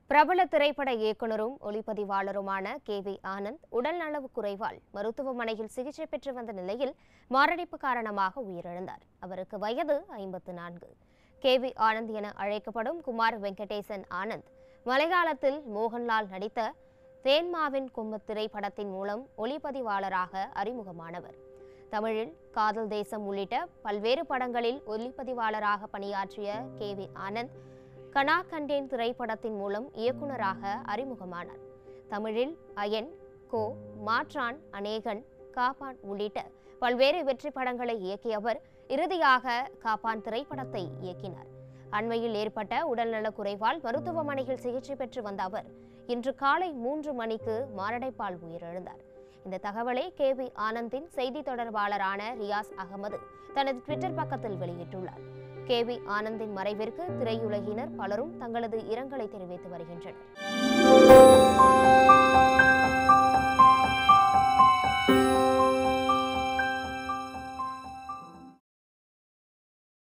பிரபல திரைப்பட இயக்குனரும் ஒளிப்பதிவாளருமான கே வி ஆனந்த் உடல்நலவு குறைவால் மருத்துவமனையில் சிகிச்சை பெற்று வந்த நிலையில் மாரடைப்பு காரணமாக உயிரிழந்தார் அவருக்கு வயது ஐம்பத்து நான்கு கே வி ஆனந்த் என அழைக்கப்படும் குமார் வெங்கடேசன் ஆனந்த் மலையாளத்தில் மோகன்லால் நடித்த தேன்மாவின் கொம்பு திரைப்படத்தின் மூலம் ஒளிப்பதிவாளராக அறிமுகமானவர் தமிழில் காதல் தேசம் உள்ளிட்ட பல்வேறு படங்களில் ஒளிப்பதிவாளராக பணியாற்றிய கே வி ஆனந்த் கனா கண்டேன் திரைப்படத்தின் மூலம் இயக்குனராக அறிமுகமானார் தமிழில் அயன் கோ மாற்றான் அநேகன் காப்பான் உள்ளிட்ட பல்வேறு வெற்றி படங்களை இயக்கியவர் இறுதியாக காப்பான் திரைப்படத்தை இயக்கினார் அண்மையில் ஏற்பட்ட உடல்நலக் குறைவால் மருத்துவமனையில் சிகிச்சை பெற்று வந்த அவர் இன்று காலை மூன்று மணிக்கு மாரடைப்பால் உயிரிழந்தார் இந்த தகவலை கே வி ஆனந்தின் செய்தி தொடர்பாளரான ரியாஸ் அகமது தனது ட்விட்டர் பக்கத்தில் வெளியிட்டுள்ளார் கே வி ஆனந்தின் மறைவிற்கு திரையுலகினர் பலரும் தங்களது இரங்கலை தெரிவித்து வருகின்றனர்